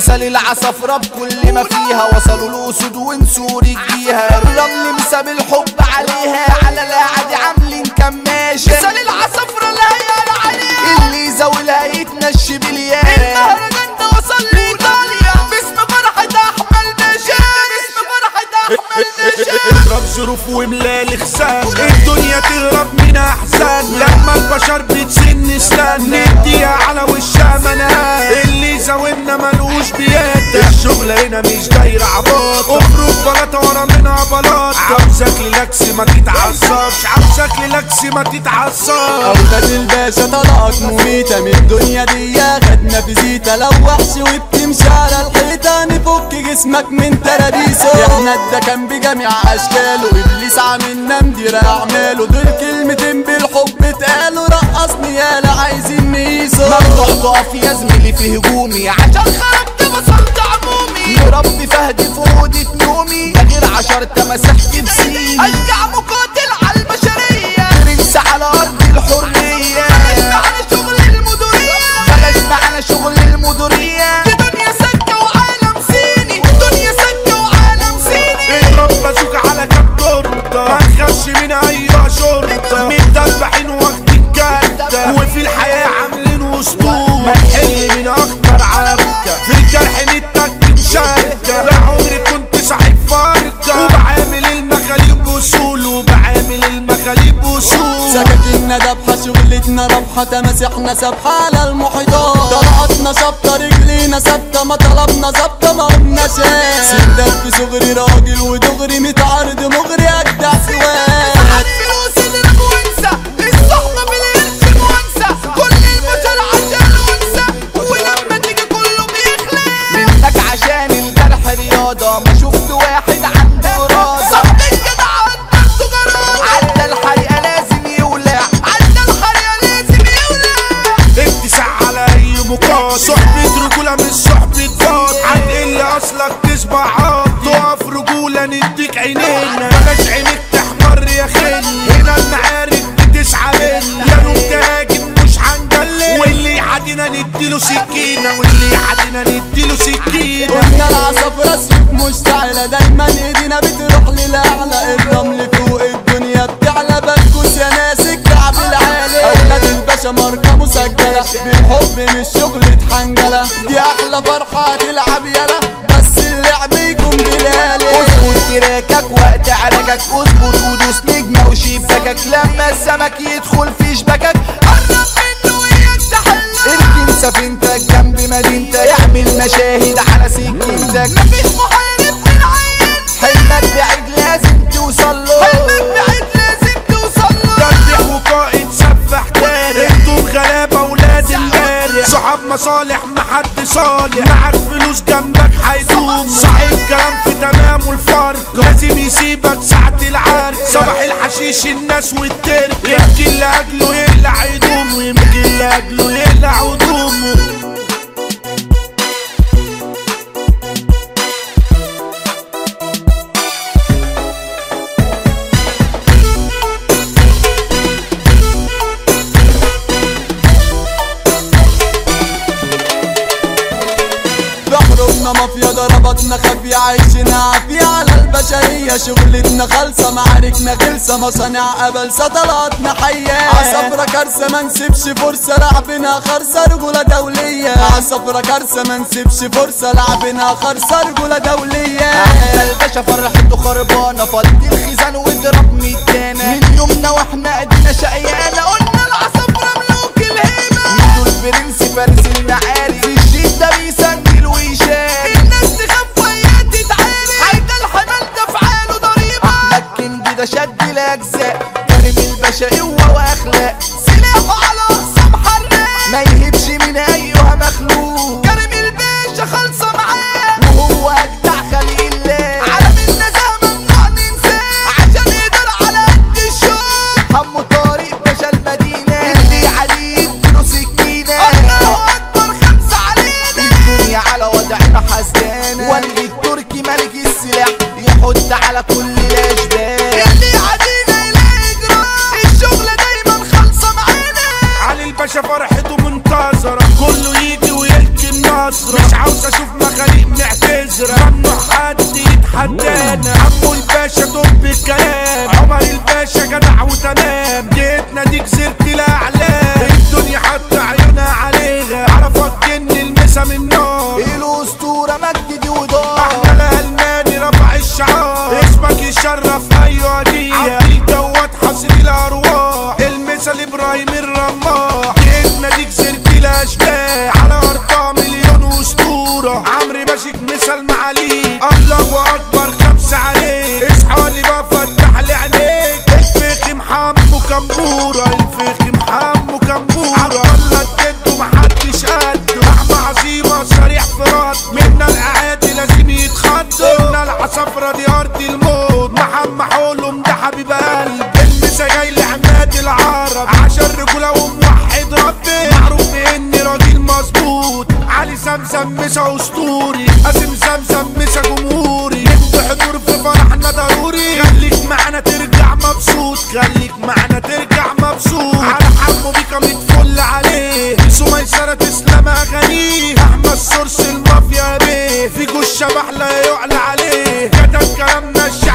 مثال العصفرة بكل ما فيها وصلوا الأسود ونسور الجيها الرمل مساب الحب عليها على القعد عاملين كماشة مثال العصفرة اللي هيقال عليها اللي يزاولها يتنشي بالياس المهرجان ده وصل لإيطاليا باسم فرحة أحمد باشا باسم فرحة أحمد باشا اضرب ظروف وملال خسان الدنيا تهرب من احزان لما البشر بتسن استنى نديها على وشها منال اللي زاولنا ملوش بيد الشغل هنا مش دايرة عباط اخرج بلاطة ورا منها بلاط عاوزك للاكس ما تتعصبش عاوزك للاكس ما تتعصبش أولاد الباشا طلعت مميتة من الدنيا دي خدنا فيزيتا لو وحش وبتمشي على الحيطة نفك جسمك من ترابيسه احنا ده كان بجميع أشكاله إبليس عاملنا مدير أعماله دول كلمتين بالحب اتقالوا رقصني يالا عايزين نقيسه ممنوع تقف يا زميلي في هجومي عشان خربت بصلت عمومي مربي فهدي في اوضة نومي ده غير عشر تماسيح في بسيني اشجع مقاتل على البشرية برنس على ارض الحرية بلاش معانا شغل المديرية بلاش معانا شغل المديرية دي دنيا سكة وعالم صيني دنيا سكة وعالم صيني اضرب بازوكا على كام تورته ما تخافش من اي شرطه متدبحين واخدين كارته وفي الحياه عاملين اسطوره ما تحل من اخطر عركه في الجرح نتك مشاركه لا عمري كنت صاحب فرقه وبعامل المخاليب اصول وبعامل المخاليب اصول سكاكيننا دبحة شغلتنا ربحة تماسيحنا سبحة على المحيطات طلعتنا شابطة رجلينا ثابتة ما طلبنا ظابطة ما قلنا شاف سندك في صغري راجل ودغري متعرض مغري أجدع سواق حد فلوس اضرب وانسى الصحبة بالقرش وانسى كل البشر عشان وانسى ولما تيجي كله بيخلق منك عشان الجرح رياضة ما شفت واحد عنده إرادة صد الجدع نفسه جراد عدى الحريقة لازم يولع عدى الحريقة لازم يولع اتسع على اي مقاط صحبة رجولة مش صحبة فاض هتقل اصلك تصبح عاط تقف رجولة نديك عينينا بلاش عينيك تحمر يا خل هنا المعارك بتسعى منا يا نوم تهاجم مش هنجلد واللي يعادينا نديله سكينة واللي يعادينا نديله سكينة احنا العصافرة السيف مشتعلة دايما ايدينا بتروح للأعلى الرمل فوق الدنيا بتعلى بكوس يا ناس الكعب العالي أولاد الباشا ماركة مسجلة بالحب مش شغلة حنجلة دي أحلى فرحة تلعب يلا بس اللعب يكون بلالي اظبط تراكك وقت عرجك اظبط ودوس نجمة وشباكك لما السمك يدخل في شباكك قرب منه وياك تحلق اركن سفينتك جنب مدينتك اعمل مشاهد على سكينتك مفيش محارب من عين حلمك بعيد لازم توصل له حلمك بعيد لازم توصل له تفتح وقائد سفح تاني انتم غلابة ولاد امبارح صحاب مصالح محد صالح معاك فلوس جنبك هيدوم صحيح كلام في تمام والفرق لازم يسيبك ساعة العرق صباح الحشيش الناس والترك يمكن لأجله يقلع هدومه ويمكن لأجله يقلع هدومه بحرمنا مافيا ضربتنا خفية عايشنا عافية على البشرية شغلتنا خالصة معاركنا غلسة مصانع قبلسة طلعتنا حية عصفرة كارثة ما نسيبش فرصة لعبنا خرصة رجولة دولية عصفرة كارثة ما نسيبش فرصة لعبنا خرصة رجولة دولية احنا الباشا فرحته خربانة فضي الخزان واضرب ميتانا من يومنا واحنا ايدينا شقيانة قلنا العصفرة ملوك الهيبة دول برنس فارس المعارك في الشيد ده بيسندل ويشارك الناس تخاف وياه تتعارك حيدا الحمل ده فعاله ضريبة احمد كندي ده شد الاجزاء كريم الباشا قوة واخلاق سلاحه على اقصى محرق ما يهبش من ايها مخلوق كريم الباشا خالصة معاه وهو اجدع خلق الله عالم النزاهة ممنوع ننساه عشان يقدر على قد الشوق همه طارق باشا المدينة اللي عليه يديله سكينة الله اكبر خمسة علينا الدنيا على وضعنا حسدانة والغي التركي ملك السلاح يحط على كل الاشباه اللي علينا يلاقي جراح الشغلة دايما خالصة معانا علي الباشا فرحته منتظرة كله يجي ويلكم ابراهيم الرماح جبنا دي جزيرة الاشباح على ارضها مليون اسطورة عمرو ماشيك مثال معاليك الله اكبر خمسة عليك اصحى لي بفتح لي عينيك الفخم حمو كمبورة الفخم حمو كمبورة عبد الجد ومحدش قده لحمة عظيمة صريح في رد منا الاعادي لازم يتخضوا منا العصافرة دي ارض الموت محمد حولهم ده حبيب قلب المسا جاي لعماد العرب عشان رجولة وموحد ربي معروف باني راجل مظبوط علي سمسم مسا اسطوري قاسم سمسم مسا جمهوري انت حضور في فرحنا ضروري خليك معانا ترجع مبسوط خليك معانا ترجع مبسوط على حمو بيكا متفل عليه سميسرة تسلم اغانيه احمد سورس المافيا بيه في جوش شبح لا يعلى عليه كتب كلامنا الشعب